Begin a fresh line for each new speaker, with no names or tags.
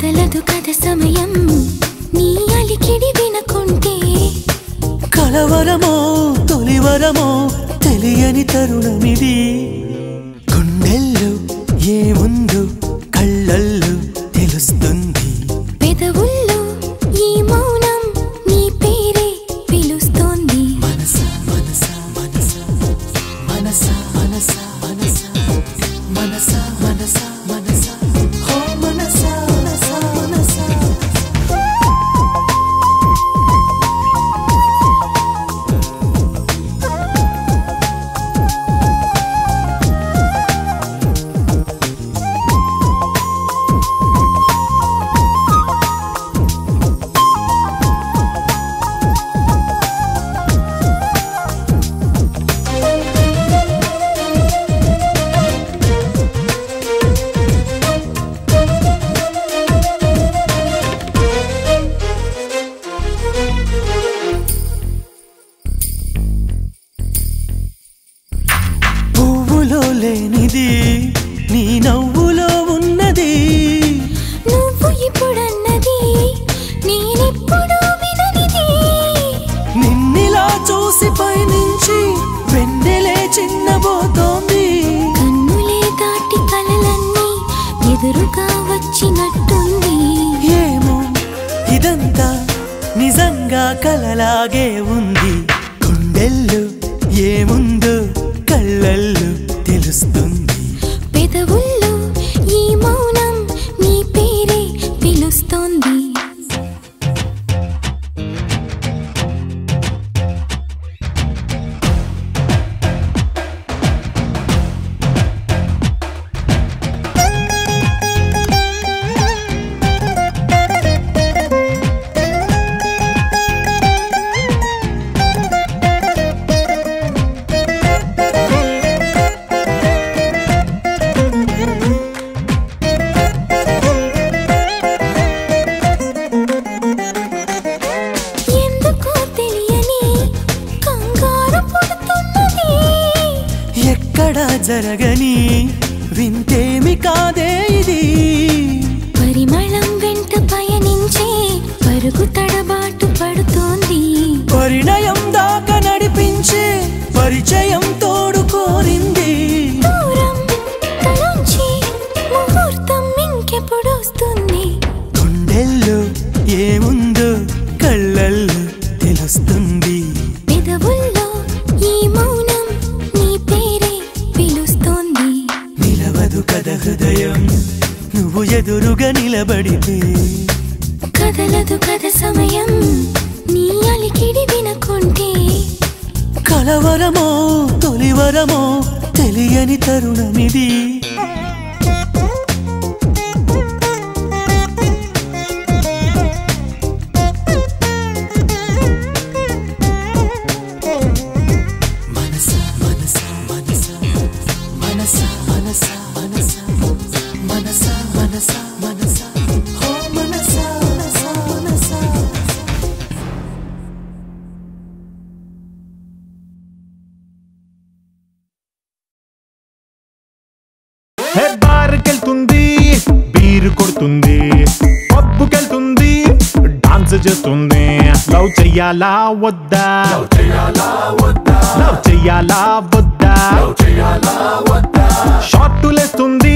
కదలదు కథ సమయం నీ అలికిడి వినకుంటే
కలవరమో తొలివరమో తెలియని తరుణమిది గుండెల్లో ఏముందో కళ్ళల్లో తెలుస్తుంది
పెదవుల్లో ఈ మౌనం నీ పేరే పిలుస్తోంది
మనసా మనసా మనసా మనసా మనసా మనసా మనసా మనసా మనసా ఓ మనసా మనసా మనసా పువ్వులో లేనిది నీ నవ్వులో ఉన్నది
నువ్వు ఇప్పుడన్నది నేనెప్పుడు విననిది
నిన్నిలా చూసి పైనుంచి వెన్నెలే చిన్నబోతోంది
కన్నులే దాటి కలలన్నీ ఎదురుగా వచ్చినట్టుంది
ఏమో ఇదంతా నిజంగా కలలాగే ఉంది గుండెల్లో ఏముందో కళ్ళల్లో తెలుస్తుంది
పెదవుల్లో ఈ మౌనం నీ పేరే పిలుస్తోంది ఎందుకో తెలియని కంగారు పుడుతున్నది
ఎక్కడా జరగని వింతేమి కాదే ఇది
పరిమళం వెంట పయనించే పరుగు తడబాటు పడుతోంది
పరిణయం దాకా నడిపించే పరిచయం తోడు కోరింది
దూరం తలొంచి ముహూర్తం ఇంకెప్పుడొస్తుంది
గుండెల్లో ఏముందో కళ్ళల్లో తెలుస్తుంది
పెదవుల్లో ఈ మౌనం నీ పేరే పిలుస్తోంది
నిలవదు కథ హృదయం నువ్వు ఎదురుగా నిలబడితే
కదలదు కథ సమయం నీ అలికిడి వినకుంటే
కలవరమో తొలివరమో తెలియని తరుణమిది మనసా మనసా మనసా మనసా మనసా మనసా మనసా మనసా మనసా ఓ మనసా మనసా మనసా
హే బార్కెళ్తుంది బీరు కొడుతుంది పబ్బుకెళ్తుంది డాన్స్ చేస్తుంది లవ్ చెయ్యాలా వద్దా లవ్ చెయ్యాలా వద్దా షార్టులేస్తుంది